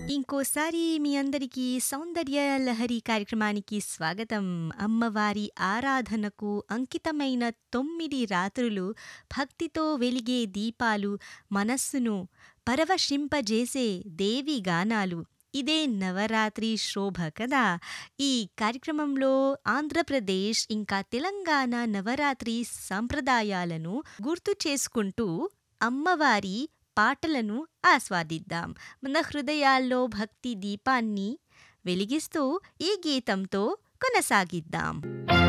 ఇంకోసారి మీ అందరికీ సౌందర్య లహరి కార్యక్రమానికి స్వాగతం. అమ్మవారి ఆరాధనకు అంకితమైన తొమ్మిది రాత్రులు భక్తితో వెలిగే దీపాలు, మనస్సును పరవశింపజేసే దేవి గానాలు. ఇదే నవరాత్రి శోభ కదా! ఈ కార్యక్రమంలో ఆంధ్రప్రదేశ్ ఇంకా తెలంగాణ నవరాత్రి సంప్రదాయాలను గుర్తు చేసుకుంటూ అమ్మవారి పాటలను ఆస్వాదిద్దాం. మన హృదయాల్లో భక్తి దీపాన్ని వెలిగిస్తూ ఈ గీతంతో కొనసాగిద్దాం.